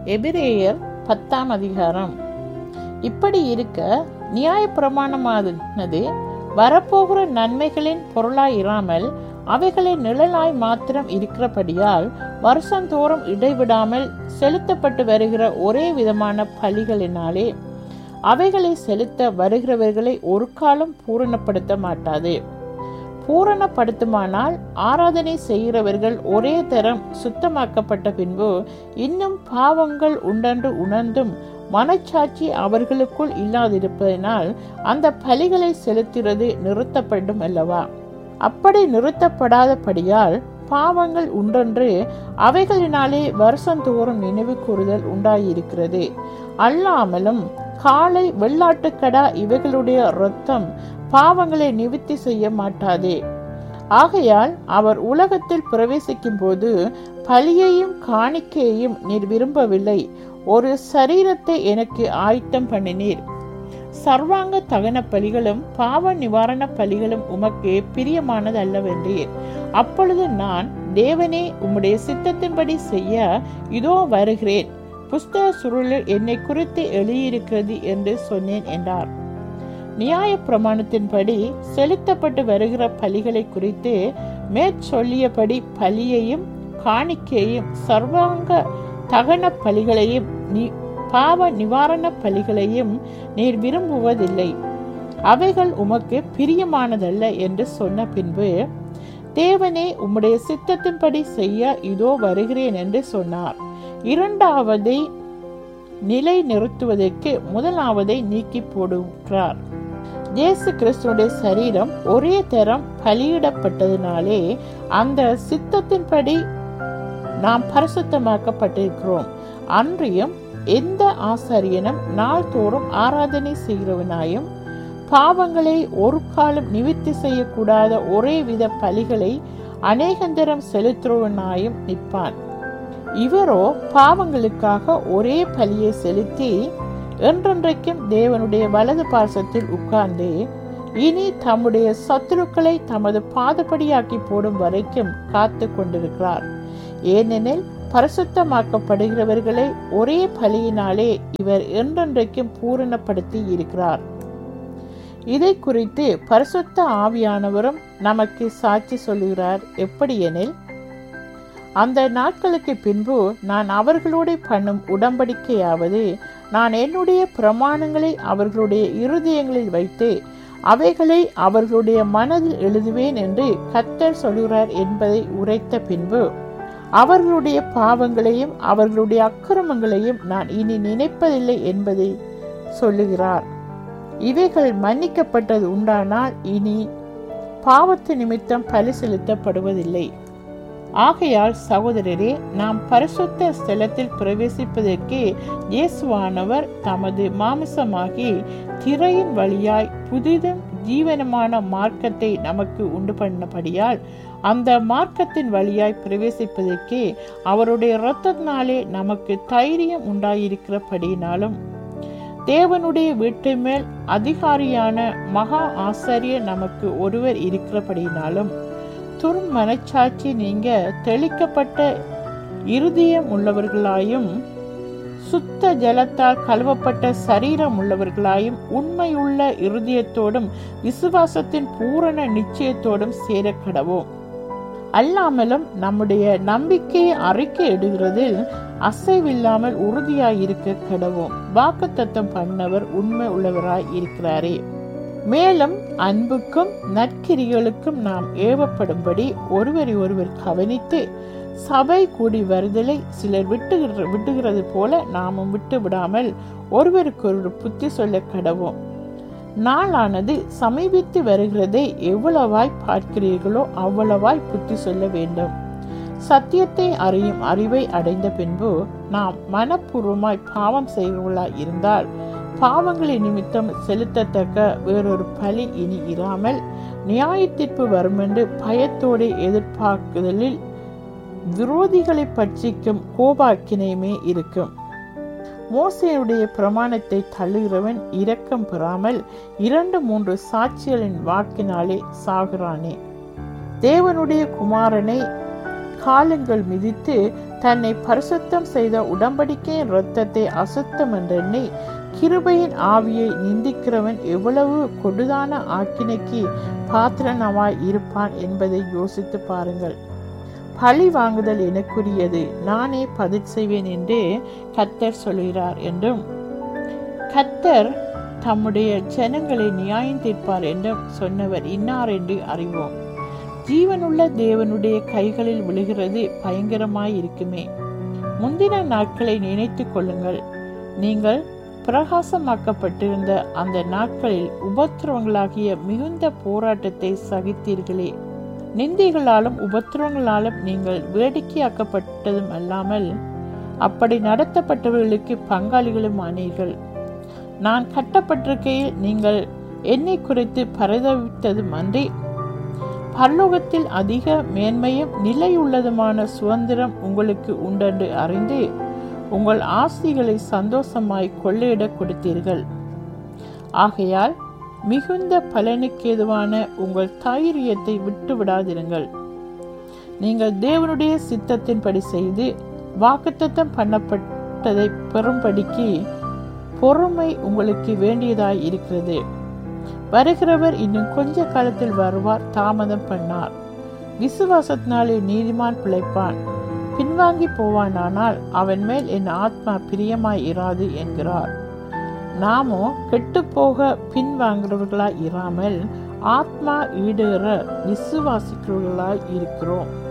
எபிரேயர் பத்தாம் அதிகாரம் இப்படி இருக்க நியாயப்பிரமாணமானது வரப்போகிற நன்மைகளின் பொருளாய் இராமல் அவைகளின் நிழலாய் மாத்திரம் இருக்கிறபடியால் வருஷந்தோறும் இடைவிடாமல் செலுத்தப்பட்டு வருகிற ஒரே விதமான பலிகளினாலே அவைகளை செலுத்த வருகிறவர்களை ஒரு காலம் பூரணப்படுத்த மாட்டாது பூரணப்படுத்துமானால் ஆராதனை செய்கிறவர்கள் ஒரே தரம் சுத்தமாக்கப்பட்ட பின்பு இன்னும் பாவங்கள் உண்டென்று உணர்ந்தும் மனச்சாட்சி அவர்களுக்குள் இல்லாதிருப்பதனால் அந்த பலிகளை செலுத்துகிறது நிறுத்தப்படும் அல்லவா அப்படி நிறுத்தப்படாதபடியால் பாவங்கள் உண்டென்று அவைகளினாலே வருஷந்தோறும் நினைவு கூறுதல் உண்டாயிருக்கிறது அல்லாமலும் காளை வெள்ளாட்டுக்கடா இவைகளுடைய இரத்தம் பாவங்களை நிவித்தி செய்ய மாட்டாதே ஆகையால் அவர் உலகத்தில் பிரவேசிக்கும் போது பலியையும் காணிக்கையையும் நீர் விரும்பவில்லை ஒரு சரீரத்தை எனக்கு ஆயத்தம் பண்ணினீர் சர்வாங்க தகன பலிகளும் பாவ நிவாரண பலிகளும் உமக்கு பிரியமானது அல்லவென்றீர் அப்பொழுது நான் தேவனே உம்முடைய சித்தத்தின்படி செய்ய இதோ வருகிறேன் புஸ்தக சுருளில் என்னை குறித்து எழுதியிருக்கிறது என்று சொன்னேன் என்றார் நியாய பிரமாணத்தின்படி செலுத்தப்பட்டு வருகிற பலிகளை குறித்து மேற்சொல்லியபடி பலியையும் காணிக்கையும் சர்வாங்க தகன பலிகளையும் நீ பாவ நிவாரண பலிகளையும் நீர் விரும்புவதில்லை அவைகள் உமக்கு பிரியமானதல்ல என்று சொன்ன பின்பு தேவனே உம்முடைய சித்தத்தின்படி செய்ய இதோ வருகிறேன் என்று சொன்னார் இரண்டாவதை நிலை நிறுத்துவதற்கு முதலாவதை நீக்கி போடுகிறார் இயேசு கிறிஸ்துடைய சரீரம் ஒரே தரம் பலியிடப்பட்டதினாலே அந்த சித்தத்தின்படி நாம் பரிசுத்தமாக்கப்பட்டிருக்கிறோம் அன்றியும் எந்த ஆசாரியனும் நாள்தோறும் ஆராதனை செய்கிறவனாயும் பாவங்களை ஒரு காலம் நிவித்தி செய்யக்கூடாத ஒரே வித பலிகளை அநேகந்தரம் செலுத்துவனாயும் நிற்பான் இவரோ பாவங்களுக்காக ஒரே பலியை செலுத்தி என்றென்றைக்கும் தேவனுடைய வலது பாசத்தில் உட்கார்ந்து இனி தம்முடைய சத்துருக்களை தமது பாதப்படியாக்கி போடும் வரைக்கும் காத்து கொண்டிருக்கிறார் ஏனெனில் பரிசுத்தமாக்கப்படுகிறவர்களை ஒரே பலியினாலே இவர் என்றென்றைக்கும் பூரணப்படுத்தி இருக்கிறார் இதை குறித்து பரிசுத்த ஆவியானவரும் நமக்கு சாட்சி சொல்லுகிறார் எப்படி எனில் அந்த நாட்களுக்கு பின்பு நான் அவர்களோட பண்ணும் உடன்படிக்கையாவது நான் என்னுடைய பிரமாணங்களை அவர்களுடைய இருதயங்களில் வைத்து அவைகளை அவர்களுடைய மனதில் எழுதுவேன் என்று கத்தர் சொல்கிறார் என்பதை உரைத்த பின்பு அவர்களுடைய பாவங்களையும் அவர்களுடைய அக்கிரமங்களையும் நான் இனி நினைப்பதில்லை என்பதை சொல்லுகிறார் இவைகள் மன்னிக்கப்பட்டது உண்டானால் இனி பாவத்து நிமித்தம் பலி செலுத்தப்படுவதில்லை ஆகையால் சகோதரரே நாம் பரிசுத்த ஸ்தலத்தில் பிரவேசிப்பதற்கு இயேசுவானவர் தமது மாமிசமாகி திரையின் வழியாய் புதிதும் ஜீவனமான மார்க்கத்தை நமக்கு உண்டு பண்ணபடியால் அந்த மார்க்கத்தின் வழியாய் பிரவேசிப்பதற்கு அவருடைய இரத்தத்தினாலே நமக்கு தைரியம் உண்டாயிருக்கிறபடியினாலும் தேவனுடைய வீட்டு மேல் அதிகாரியான மகா ஆசாரியர் நமக்கு ஒருவர் இருக்கிறபடியினாலும் துர் மனச்சாட்சி நீங்க தெளிக்கப்பட்ட இருதயம் உள்ளவர்களாயும் சுத்த ஜலத்தால் கழுவப்பட்ட சரீரம் உள்ளவர்களாயும் உண்மையுள்ள இருதயத்தோடும் விசுவாசத்தின் பூரண நிச்சயத்தோடும் சேர கடவோம் அல்லாமலும் நம்முடைய நம்பிக்கையை அறிக்கை இடுகிறதில் அசைவில்லாமல் உறுதியாய் இருக்க கடவோம் வாக்கு தத்தம் பண்ணவர் உண்மை உள்ளவராய் இருக்கிறாரே மேலும் அன்புக்கும் நற்கிரிகளுக்கும் நாம் ஏவப்படும்படி ஒருவரை ஒருவர் கவனித்து சபை கூடி வருதலை சிலர் விட்டுகிற விட்டுகிறது போல நாமும் விட்டு விடாமல் ஒருவருக்கொருவர் புத்தி சொல்ல கடவோம் நாளானது சமீபித்து வருகிறதை எவ்வளவாய் பார்க்கிறீர்களோ அவ்வளவாய் புத்தி சொல்ல வேண்டும் சத்தியத்தை அறியும் அறிவை அடைந்த பின்பு நாம் மனப்பூர்வமாய் பாவம் செய்கிறவர்களாய் இருந்தால் பாவங்களின் நிமித்தம் செலுத்தத்தக்க வேறொரு பலி இனி இராமல் நியாயத்தீர்ப்பு வரும் என்று பயத்தோடு எதிர்பார்க்குதலில் விரோதிகளை பட்சிக்கும் கோபாக்கினையுமே இருக்கும் மோசையுடைய பிரமாணத்தை தள்ளுகிறவன் இரக்கம் பெறாமல் இரண்டு மூன்று சாட்சிகளின் வாக்கினாலே சாகிறானே தேவனுடைய குமாரனை காலங்கள் மிதித்து தன்னை பரிசுத்தம் செய்த உடம்படிக்கையின் இரத்தத்தை அசுத்தம் என்றெண்ணி கிருபையின் ஆவியை நிந்திக்கிறவன் எவ்வளவு கொடுதான ஆக்கினைக்கு பாத்திரனவாய் இருப்பான் என்பதை யோசித்து பாருங்கள் பழி வாங்குதல் எனக்குரியது நானே பதில் செய்வேன் என்றே கத்தர் சொல்கிறார் என்றும் கத்தர் தம்முடைய ஜனங்களை நியாயம் தீர்ப்பார் என்றும் சொன்னவர் இன்னார் என்று அறிவோம் ஜீவனுள்ள தேவனுடைய கைகளில் விழுகிறது பயங்கரமாய் இருக்குமே முந்தின நாட்களை நினைத்து கொள்ளுங்கள் நீங்கள் பிரகாசமாக்கப்பட்டிருந்த அந்த நாட்களில் உபத்திரவங்களாகிய மிகுந்த போராட்டத்தை சகித்தீர்களே நிந்தைகளாலும் உபத்திரவங்களாலும் நீங்கள் வேடிக்கையாக்கப்பட்டதும் அல்லாமல் அப்படி நடத்தப்பட்டவர்களுக்கு பங்காளிகளும் ஆனீர்கள் நான் கட்டப்பட்டிருக்கையில் நீங்கள் என்னை குறித்து பரிதவித்ததும் அன்றி பரலோகத்தில் அதிக மேன்மையும் நிலையுள்ளதுமான சுதந்திரம் உங்களுக்கு உண்டென்று அறிந்து உங்கள் ஆஸ்திகளை சந்தோஷமாய் கொள்ளையிட கொடுத்தீர்கள் ஆகையால் மிகுந்த பலனுக்கேதுவான உங்கள் தைரியத்தை விட்டு விடாதிருங்கள் நீங்கள் தேவனுடைய சித்தத்தின்படி செய்து வாக்குத்தத்தம் பண்ணப்பட்டதை பெறும்படிக்கு பொறுமை உங்களுக்கு வேண்டியதாய் இருக்கிறது வருகிறவர் இன்னும் கொஞ்ச காலத்தில் வருவார் தாமதம் பண்ணார் விசுவாசத்தினாலே நீதிமான் பிழைப்பான் பின்வாங்கி போவானானால் அவன் மேல் என் ஆத்மா பிரியமாய் இராது என்கிறார் நாமோ கெட்டுப்போக பின்வாங்குறவர்களாய் இராமல் ஆத்மா ஈடுகிற விசுவாசிக்கிறவர்களாய் இருக்கிறோம்